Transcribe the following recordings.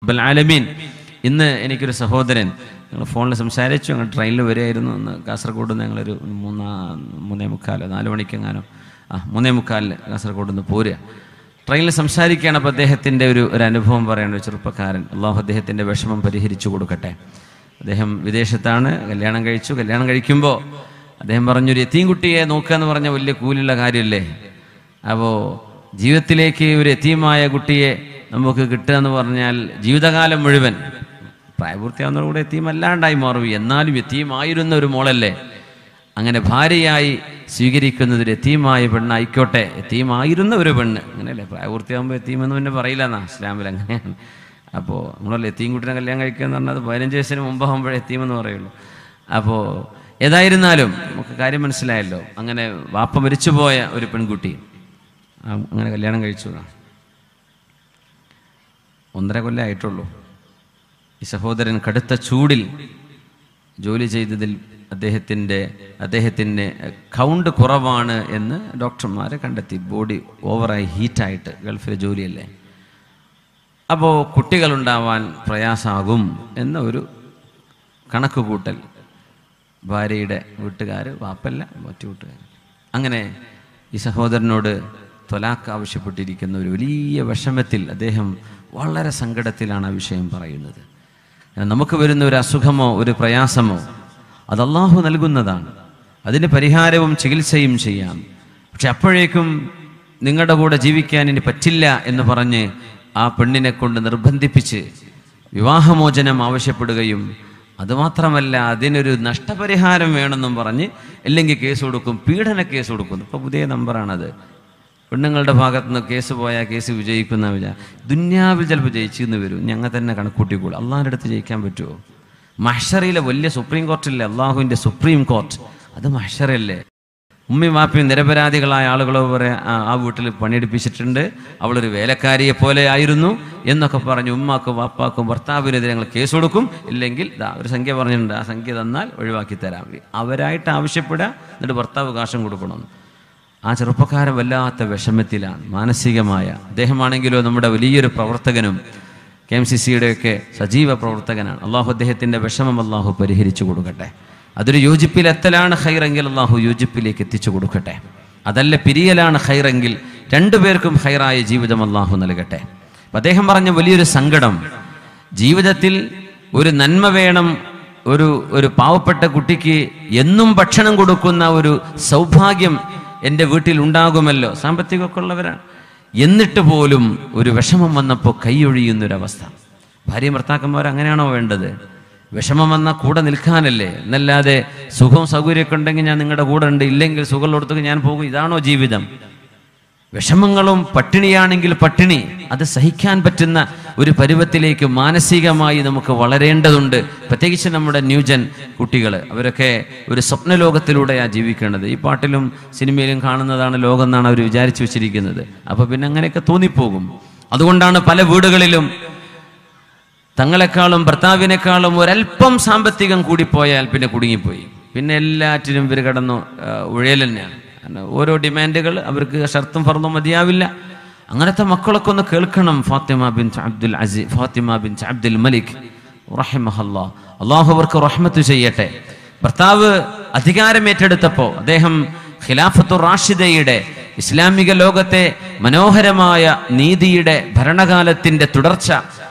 റബ്ബൽ ആലമീൻ ഇന്ന് എനിക്കൊരു സഹോദരൻ ഞങ്ങൾ ഫോണിൽ സംസാരിച്ചു ഞങ്ങൾ ട്രെയിനിൽ വരികയായിരുന്നു ഒന്ന് കാസർഗോഡ് നിന്ന് ഞങ്ങളൊരു മൂന്നാ മൂന്നേ മുക്കാൽ നാല് മണിക്കെങ്ങാനും ആ മൂന്നേ മുക്കാലിൽ കാസർഗോഡ് നിന്ന് പോരുക ട്രെയിനിൽ സംസാരിക്കുകയാണ് അപ്പോൾ അദ്ദേഹത്തിൻ്റെ ഒരു ഒരു അനുഭവം പറയുന്ന ഒരു ചെറുപ്പക്കാരൻ അള്ളാഹു അദ്ദേഹത്തിൻ്റെ വിഷമം പരിഹരിച്ചു കൊടുക്കട്ടെ അദ്ദേഹം വിദേശത്താണ് കല്യാണം കഴിച്ചു കല്യാണം കഴിക്കുമ്പോൾ അദ്ദേഹം പറഞ്ഞൊരു എത്തീം കുട്ടിയെ നോക്കുക എന്ന് പറഞ്ഞ വലിയ കൂലുള്ള കാര്യമല്ലേ അപ്പോൾ ജീവിതത്തിലേക്ക് ഒരു എത്തീമായ കുട്ടിയെ നമുക്ക് കിട്ടുക എന്ന് പറഞ്ഞാൽ ജീവിതകാലം മുഴുവൻ പ്രായപൂർത്തിയാവുന്നതോടുകൂടെ എത്തീമല്ലാണ്ടായി മാറും എന്നാലും എത്തീമായിരുന്ന ഒരു മോളല്ലേ അങ്ങനെ ഭാര്യയായി സ്വീകരിക്കുന്നത് ഒരു എത്തീമായ പെണ്ണായിക്കോട്ടെ എത്തീമായിരുന്ന ഒരു പെണ്ണ് അങ്ങനെയല്ലേ പ്രായപൂർത്തിയാകുമ്പോൾ എത്തീമെന്ന് പിന്നെ പറയില്ല എന്നാ ഇസ്ലാമിൽ അങ്ങനെയാണ് അപ്പോൾ നമ്മളല്ലേ എത്തീം കുട്ടിനെ കല്യാണം കഴിക്കുക എന്ന് പറഞ്ഞാൽ അത് പതിനഞ്ച് വയസ്സിന് മുമ്പാകുമ്പോഴേ എത്തീമെന്ന് പറയുള്ളൂ അപ്പോൾ ഏതായിരുന്നാലും നമുക്ക് കാര്യം മനസ്സിലായല്ലോ അങ്ങനെ വാപ്പ മരിച്ചുപോയ ഒരു പെൺകുട്ടി ആ, അങ്ങനെ കല്യാണം കഴിച്ചു ഒന്നര കൊല്ലം ആയിട്ടുള്ളൂ ഈ സഹോദരൻ കടുത്ത ചൂടിൽ ജോലി ചെയ്തതിൽ അദ്ദേഹത്തിൻ്റെ അദ്ദേഹത്തിന് കൗണ്ട് കുറവാണ് എന്ന് ഡോക്ടർമാർ കണ്ടെത്തി ബോഡി ഓവറായി ഹീറ്റായിട്ട് ഗൾഫിലെ ജോലിയല്ലേ അപ്പോൾ കുട്ടികളുണ്ടാവാൻ പ്രയാസമാകും എന്ന ഒരു കണക്ക് കൂട്ടൽ ഭാര്യയുടെ വീട്ടുകാർ വാപ്പല്ല മറ്റു വീട്ടുകാർ അങ്ങനെ ഈ സഹോദരനോട് തൊലാക്ക് ആവശ്യപ്പെട്ടിരിക്കുന്ന ഒരു വലിയ വിഷമത്തിൽ അദ്ദേഹം വളരെ സങ്കടത്തിലാണ് ആ വിഷയം പറയുന്നത് നമുക്ക് വരുന്ന ഒരു അസുഖമോ ഒരു പ്രയാസമോ അത് അള്ളാഹു നൽകുന്നതാണ് അതിന് പരിഹാരവും ചികിത്സയും ചെയ്യാം പക്ഷെ അപ്പോഴേക്കും നിങ്ങളുടെ കൂടെ ജീവിക്കാൻ ഇനി പറ്റില്ല എന്ന് പറഞ്ഞ് ആ പെണ്ണിനെ കൊണ്ട് നിർബന്ധിപ്പിച്ച് വിവാഹമോചനം ആവശ്യപ്പെടുകയും അതുമാത്രമല്ല അതിനൊരു നഷ്ടപരിഹാരം വേണമെന്നും പറഞ്ഞ് അല്ലെങ്കിൽ കേസ് കൊടുക്കും പീഡന കേസ് കൊടുക്കുന്നു ഇപ്പോൾ പുതിയ നമ്പറാണത് പെണ്ണുങ്ങളുടെ ഭാഗത്ത് നിന്ന് കേസ് പോയാൽ കേസ് വിജയിക്കുന്ന വിചാ ദുന്യാവിൽ ചിലപ്പോൾ ജയിച്ചെന്ന് വരും ഞങ്ങൾ തന്നെ കണക്കൂട്ടിക്കൂടും അള്ളാഹിൻ്റെ അടുത്ത് ജയിക്കാൻ പറ്റുമോ മഹ്ഷറിയിലെ വലിയ സുപ്രീം കോർട്ടില്ലേ അള്ളാഹുവിൻ്റെ സുപ്രീം കോർട്ട് അത് മഹ്ഷറല്ലേ ഉമ്മയും വാപ്പയും നിരപരാധികളായ ആളുകളോ വരെ ആ ആ വീട്ടിൽ പണിയെടുപ്പിച്ചിട്ടുണ്ട് അവളൊരു വേലക്കാരിയെ പോലെ ആയിരുന്നു എന്നൊക്കെ പറഞ്ഞ് ഉമ്മാക്കും വാപ്പാക്കും ഭർത്താവിനെതിരെ ഞങ്ങൾ കേസ് കൊടുക്കും ഇല്ലെങ്കിൽ ദാ ഒരു സംഖ്യ പറഞ്ഞിട്ടുണ്ട് ആ സംഖ്യ തന്നാൽ ഒഴിവാക്കി തരാം അവരായിട്ട് ആവശ്യപ്പെടുക എന്നിട്ട് ഭർത്താവ് കാശം കൊടുക്കണമെന്ന് ആ ചെറുപ്പക്കാരൻ വല്ലാത്ത വിഷമത്തിലാണ് മാനസികമായ അദ്ദേഹമാണെങ്കിലോ നമ്മുടെ വലിയൊരു പ്രവർത്തകനും കെ എം സി സിയുടെയൊക്കെ സജീവ പ്രവർത്തകനാണ് അള്ളാഹു അദ്ദേഹത്തിൻ്റെ വിഷമം അള്ളാഹു പരിഹരിച്ചു കൊടുക്കട്ടെ അതൊരു യോജിപ്പിലെത്തലാണ് ഹൈറെങ്കിൽ അള്ളാഹു യോജിപ്പിലേക്ക് എത്തിച്ചു കൊടുക്കട്ടെ അതല്ല പിരിയലാണ് ഹൈറെങ്കിൽ രണ്ടുപേർക്കും ഹൈറായ ജീവിതം അള്ളാഹു നൽകട്ടെ അപ്പം അദ്ദേഹം പറഞ്ഞ വലിയൊരു സങ്കടം ജീവിതത്തിൽ ഒരു നന്മ വേണം ഒരു ഒരു പാവപ്പെട്ട കുട്ടിക്ക് എന്നും ഭക്ഷണം കൊടുക്കുന്ന ഒരു സൗഭാഗ്യം എൻ്റെ വീട്ടിൽ ഉണ്ടാകുമല്ലോ സാമ്പത്തികമൊക്കെ ഉള്ളവരാണ് എന്നിട്ട് പോലും ഒരു വിഷമം വന്നപ്പോൾ കൈയൊഴിയുന്നൊരവസ്ഥ ഭാര്യ ഭർത്താക്കന്മാർ അങ്ങനെയാണോ വേണ്ടത് വിഷമം വന്നാൽ കൂടെ നിൽക്കാനല്ലേ എന്നല്ലാതെ സുഖവും സൗകര്യമൊക്കെ ഉണ്ടെങ്കിൽ ഞാൻ നിങ്ങളുടെ കൂടെ ഉണ്ട് ഇല്ലെങ്കിൽ സുഖമുള്ളിടത്തേക്ക് ഞാൻ പോകും ഇതാണോ ജീവിതം വിഷമങ്ങളും പട്ടിണിയാണെങ്കിൽ പട്ടിണി അത് സഹിക്കാൻ പറ്റുന്ന ഒരു പരുവത്തിലേക്ക് മാനസികമായി നമുക്ക് വളരേണ്ടതുണ്ട് പ്രത്യേകിച്ച് നമ്മുടെ ന്യൂജൻ കുട്ടികൾ അവരൊക്കെ ഒരു സ്വപ്നലോകത്തിലൂടെയാണ് ജീവിക്കേണ്ടത് ഈ പാട്ടിലും സിനിമയിലും കാണുന്നതാണ് ലോകം എന്നാണ് അവർ വിചാരിച്ചു വെച്ചിരിക്കുന്നത് അപ്പൊ പിന്നെ അങ്ങനെയൊക്കെ തോന്നിപ്പോകും അതുകൊണ്ടാണ് പല വീടുകളിലും തങ്ങളെക്കാളും ഭർത്താവിനേക്കാളും ഒരല്പം സാമ്പത്തികം കൂടിപ്പോയാൽ പിന്നെ കുടുങ്ങിപ്പോയി പിന്നെ എല്ലാറ്റിനും ഇവർ കടന്നു ആ, ഉഴയൽ തന്നെയാണ് കാരണം ഓരോ ഡിമാൻഡുകൾ അവർക്ക് ഷർത്തും ഫർദും മതിയാവില്ല അങ്ങനത്തെ മക്കളൊക്കെ ഒന്ന് കേൾക്കണം ഫാത്തിമ ബിൻ അബ്ദുൽ അസി ഫാത്തിമ ബിൻ അബ്ദുൽ മലിക് റഹിമഹല്ലാ അള്ളാഹു അവർക്ക് റഹ്മത്ത് ചെയ്യട്ടെ ഭർത്താവ് അധികാരം ഏറ്റെടുത്തപ്പോൾ അദ്ദേഹം ഖിലാഫത്തു റാഷിദയുടെ ഇസ്ലാമിക ലോകത്തെ മനോഹരമായ നീതിയുടെ ഭരണകാലത്തിന്റെ തുടർച്ച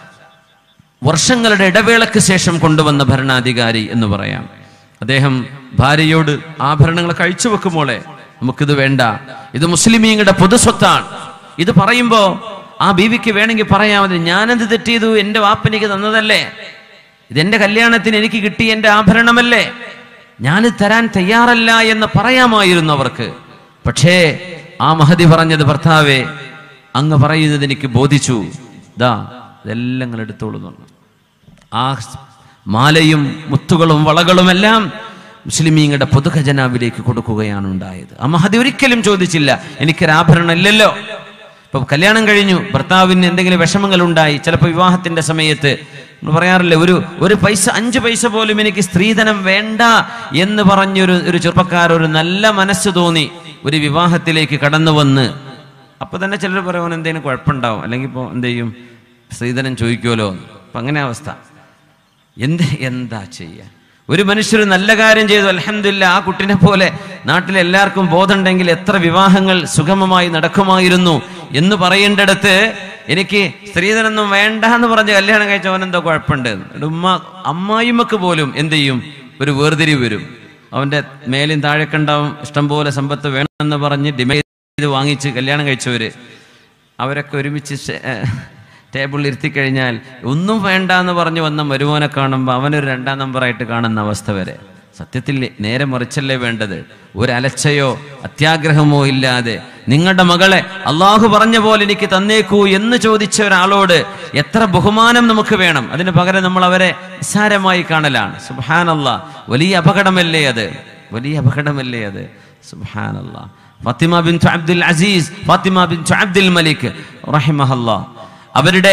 വർഷങ്ങളുടെ ഇടവേളയ്ക്ക് ശേഷം കൊണ്ടുവന്ന ഭരണാധികാരി എന്ന് പറയാം അദ്ദേഹം ഭാര്യയോട് ആഭരണങ്ങൾ കഴിച്ചു വെക്കുമോളെ നമുക്കിത് വേണ്ട ഇത് മുസ്ലിമീങ്ങളുടെ പൊതുസ്വത്താണ് ഇത് പറയുമ്പോ ആ ബീവിക്ക് വേണമെങ്കിൽ പറയാമത് ഞാനെന്ത് തെറ്റിയതു എന്റെ വാപ്പനിക്ക് തന്നതല്ലേ ഇതെന്റെ കല്യാണത്തിന് എനിക്ക് കിട്ടിയ എന്റെ ആഭരണമല്ലേ ഞാൻ തരാൻ തയ്യാറല്ല എന്ന് പറയാമായിരുന്നു അവർക്ക് പക്ഷേ ആ മഹതി പറഞ്ഞത് ഭർത്താവേ അങ്ങ് പറയുന്നത് എനിക്ക് ബോധിച്ചു ദാ ഇതെല്ലാം നിങ്ങൾ എടുത്തോളൂ എന്ന് പറഞ്ഞു. ആ മാലയും മുത്തുകളും വളകളുമെല്ലാം മുസ്ലിമീങ്ങളുടെ പൊതുഖജനാവിലേക്ക് കൊടുക്കുകയാണ് ഉണ്ടായത് ആ മഹതി ഒരിക്കലും ചോദിച്ചില്ല എനിക്കൊരു ആഭരണം ഇല്ലല്ലോ ഇപ്പൊ കല്യാണം കഴിഞ്ഞു ഭർത്താവിന് എന്തെങ്കിലും വിഷമങ്ങൾ ഉണ്ടായി ചിലപ്പോൾ വിവാഹത്തിന്റെ സമയത്ത് നമ്മൾ പറയാറില്ലേ ഒരു ഒരു പൈസ അഞ്ച് പൈസ പോലും എനിക്ക് സ്ത്രീധനം വേണ്ട എന്ന് പറഞ്ഞൊരു ഒരു ചെറുപ്പക്കാർ ഒരു നല്ല മനസ്സ് തോന്നി ഒരു വിവാഹത്തിലേക്ക് കടന്നു വന്ന് അപ്പൊ തന്നെ ചിലർ പറയുവാൻ എന്തെങ്കിലും കുഴപ്പമുണ്ടാവും അല്ലെങ്കിൽ ഇപ്പോൾ എന്ത് ചെയ്യും സ്ത്രീധനം ചോദിക്കുമല്ലോ അപ്പം അങ്ങനെ അവസ്ഥ എന്ത് എന്താ ചെയ്യാൻ ഒരു മനുഷ്യർ നല്ല കാര്യം ചെയ്തു അലഹമില്ല ആ കുട്ടിനെ പോലെ നാട്ടിലെ എല്ലാവർക്കും ബോധമുണ്ടെങ്കിൽ എത്ര വിവാഹങ്ങൾ സുഗമമായി നടക്കുമായിരുന്നു എന്ന് പറയേണ്ടടുത്ത് എനിക്ക് സ്ത്രീധനൊന്നും വേണ്ട എന്ന് പറഞ്ഞ് കല്യാണം കഴിച്ചവൻ എന്തോ കുഴപ്പമുണ്ട് എന്നിട്ട് ഉമ്മ അമ്മായിമ്മക്ക് പോലും എന്ത് ചെയ്യും ഒരു വേർതിരിവ് വരും അവന്റെ മേലും താഴേക്ക് ഉണ്ടാവും ഇഷ്ടംപോലെ സമ്പത്ത് വേണമെന്ന് പറഞ്ഞ് ഡിമാൻഡ് ചെയ്ത് വാങ്ങിച്ച് കല്യാണം കഴിച്ചവര് അവരൊക്കെ ഒരുമിച്ച് ഷെ- ഏഹ് ടേബിളിൽ ഇരുത്തി കഴിഞ്ഞാൽ ഒന്നും വേണ്ട എന്ന് പറഞ്ഞ് വന്ന മരുമോനെ കാണുമ്പോൾ അവനൊരു രണ്ടാം നമ്പറായിട്ട് കാണുന്ന അവസ്ഥ വരെ സത്യത്തിൽ നേരെ മറിച്ചല്ലേ വേണ്ടത് ഒരു അലച്ചയോ അത്യാഗ്രഹമോ ഇല്ലാതെ നിങ്ങളുടെ മകളെ അള്ളാഹു പറഞ്ഞ പോലെ എനിക്ക് തന്നേക്കൂ എന്ന് ചോദിച്ച ഒരാളോട് എത്ര ബഹുമാനം നമുക്ക് വേണം അതിന് പകരം നമ്മൾ അവരെ നിസ്സാരമായി കാണലാണ് സുബാനല്ല വലിയ അപകടമല്ലേ അത് വലിയ അപകടമല്ലേ അത് സുബാനല്ല Fatima bin Abdul Aziz Fatima bin Abdul Malik റഹിമഹല്ലാ അവരുടെ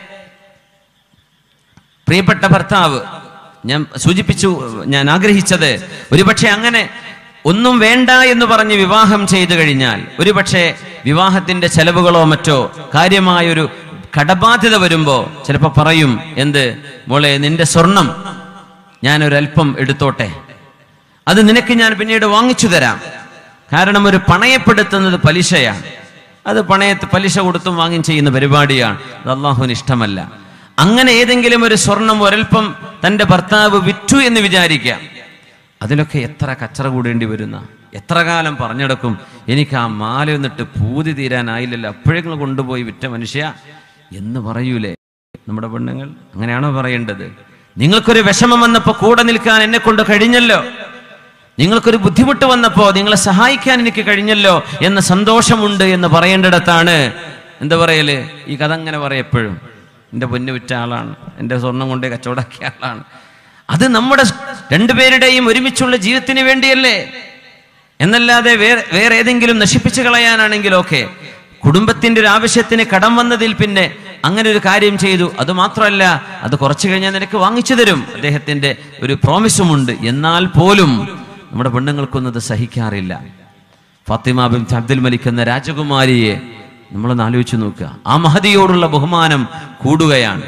പ്രിയപ്പെട്ട ഭർത്താവ് ഞാൻ സൂചിപ്പിച്ചു ഞാൻ ആഗ്രഹിച്ചത് ഒരുപക്ഷെ അങ്ങനെ ഒന്നും വേണ്ട എന്ന് പറഞ്ഞ് വിവാഹം ചെയ്തു കഴിഞ്ഞാൽ ഒരുപക്ഷെ വിവാഹത്തിന്റെ ചെലവുകളോ മറ്റോ കാര്യമായൊരു കടബാധ്യത വരുമ്പോ ചിലപ്പോ പറയും എന്ത് മോളെ നിന്റെ സ്വർണം ഞാനൊരല്പം എടുത്തോട്ടെ അത് നിനക്ക് ഞാൻ പിന്നീട് വാങ്ങിച്ചു തരാം കാരണം ഒരു പണയപ്പെടുത്തുന്നത് പലിശയാണ് അത് പണയത്ത് പലിശ കൊടുത്തും വാങ്ങും ചെയ്യുന്ന പരിപാടിയാണ് അത് അള്ളാഹുവിന് ഇഷ്ടമല്ല അങ്ങനെ ഏതെങ്കിലും ഒരു സ്വർണം ഒരൽപ്പം തന്റെ ഭർത്താവ് വിറ്റു എന്ന് വിചാരിക്കാം അതിലൊക്കെ എത്ര കച്ചറ കൂടേണ്ടി വരുന്ന എത്ര കാലം പറഞ്ഞെടുക്കും എനിക്ക് ആ മാല എന്നിട്ട് പൂതി തീരാനായില്ലല്ലോ അപ്പോഴേക്കും കൊണ്ടുപോയി വിറ്റ മനുഷ്യ എന്ന് പറയൂലേ നമ്മുടെ പെണ്ണുങ്ങൾ അങ്ങനെയാണോ പറയേണ്ടത് നിങ്ങൾക്കൊരു വിഷമം വന്നപ്പോ കൂടെ നിൽക്കാൻ എന്നെ കൊണ്ട് കഴിഞ്ഞല്ലോ നിങ്ങൾക്കൊരു ബുദ്ധിമുട്ട് വന്നപ്പോ നിങ്ങളെ സഹായിക്കാൻ എനിക്ക് കഴിഞ്ഞല്ലോ എന്ന സന്തോഷമുണ്ട് എന്ന് പറയേണ്ടിടത്താണ് എന്താ പറയല് ഈ കഥ അങ്ങനെ പറയപ്പോഴും എൻ്റെ പൊന്നു വിറ്റ ആളാണ് എൻ്റെ സ്വർണം കൊണ്ടേ കച്ചവടാക്കിയ ആളാണ് അത് നമ്മുടെ രണ്ടുപേരുടെയും ഒരുമിച്ചുള്ള ജീവിതത്തിന് വേണ്ടിയല്ലേ എന്നല്ലാതെ വേറെ വേറെ ഏതെങ്കിലും നശിപ്പിച്ചു കളയാനാണെങ്കിലും ഒക്കെ കുടുംബത്തിന്റെ ഒരു ആവശ്യത്തിന് കടം വന്നതിൽ പിന്നെ അങ്ങനെ ഒരു കാര്യം ചെയ്തു അത് മാത്രമല്ല അത് കുറച്ചു കഴിഞ്ഞാൽ നിനക്ക് വാങ്ങിച്ചു തരും അദ്ദേഹത്തിന്റെ ഒരു പ്രോമിസുമുണ്ട് എന്നാൽ പോലും നമ്മുടെ പെണ്ണുങ്ങൾക്കൊന്നും അത് സഹിക്കാറില്ല ഫാത്തിമ ബിൻ അബ്ദുൽ മലിക് എന്ന രാജകുമാരിയെ നമ്മളൊന്ന് ആലോചിച്ച് നോക്കുക ആ മഹതിയോടുള്ള ബഹുമാനം കൂടുകയാണ്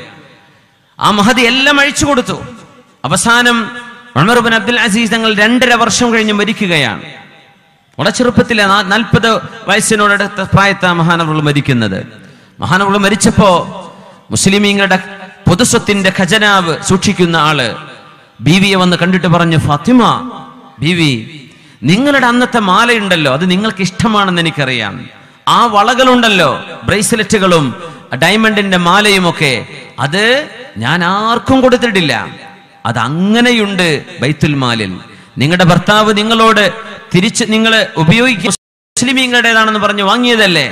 ആ മഹതി എല്ലാം അഴിച്ചു കൊടുത്തു അവസാനം ഉമർ ബിൻ അബ്ദുൽ അസീസ് തങ്ങൾ രണ്ടര വർഷം കഴിഞ്ഞ് മരിക്കുകയാണ് വളരെ ചെറുപ്പത്തിലെ നാൽപ്പത് വയസ്സിനോടടുത്ത പ്രായത്ത മഹാനവൾ മരിക്കുന്നത് മഹാനവൾ മരിച്ചപ്പോ മുസ്ലിമീങ്ങളുടെ പൊതുസ്വത്തിന്റെ ഖജനാവ് സൂക്ഷിക്കുന്ന ആള് ബീവിയെ വന്ന് കണ്ടിട്ട് പറഞ്ഞു ഫാത്തിമ ബീവി നിങ്ങളുടെ അന്നത്തെ മാലയുണ്ടല്ലോ അത് നിങ്ങൾക്ക് ഇഷ്ടമാണെന്ന് എനിക്കറിയാം ആ വളകളുണ്ടല്ലോ ബ്രേസ്ലെറ്റുകളും ഡയമണ്ടിന്റെ മാലയും ഒക്കെ അത് ഞാൻ ആർക്കും കൊടുത്തിട്ടില്ല അത് അങ്ങനെയുണ്ട് ബൈത്തുൽ മാലിൽ നിങ്ങളുടെ ഭർത്താവ് നിങ്ങളോട് തിരിച്ച് നിങ്ങൾ ഉപയോഗിക്കും മുസ്ലിമീങ്ങളുടേതാണെന്ന് പറഞ്ഞ് വാങ്ങിയതല്ലേ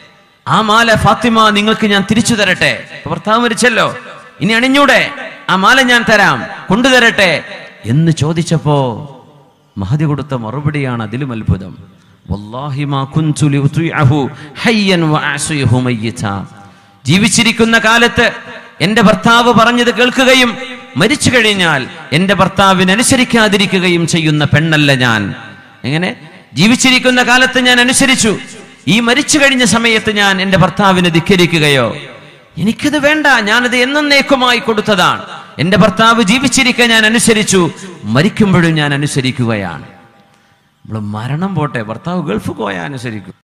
ആ മാല ഫാത്തിമ നിങ്ങൾക്ക് ഞാൻ തിരിച്ചു തരട്ടെ ഭർത്താവ് മരിച്ചല്ലോ ഇനി അണിഞ്ഞൂടെ ആ മാല ഞാൻ തരാം കൊണ്ടുതരട്ടെ എന്ന് ചോദിച്ചപ്പോ മഹതി കൊടുത്ത മറുപടിയാണ് അതിലും അത്ഭുതം വല്ലാഹി മാ കുൻതു ലിഉതിഅഹു ഹയ്യൻ വഅസിയഹു മയ്യിതാ ജീവിച്ചിരിക്കുന്ന കാലത്ത് എന്റെ ഭർത്താവ് പറഞ്ഞത് കേൾക്കുകയും മരിച്ചു കഴിഞ്ഞാൽ എന്റെ ഭർത്താവിന് അനുസരിക്കാതിരിക്കുകയും ചെയ്യുന്ന പെണ്ണല്ല ഞാൻ എങ്ങനെ ജീവിച്ചിരിക്കുന്ന കാലത്ത് ഞാൻ അനുസരിച്ചു ഈ മരിച്ചു കഴിഞ്ഞ സമയത്ത് ഞാൻ എന്റെ ഭർത്താവിനെ ധിക്കരിക്കുകയോ എനിക്കത് വേണ്ട ഞാനത് എന്നേക്കുമായി കൊടുത്തതാണ് എന്റെ ഭർത്താവ് ജീവിച്ചിരിക്കാൻ ഞാൻ അനുസരിച്ചു മരിക്കുമ്പോഴും ഞാൻ അനുസരിക്കുകയാണ് നമ്മൾ മരണം പോട്ടെ ഭർത്താവ് ഗൾഫ് പോയാൽ അനുസരിക്കും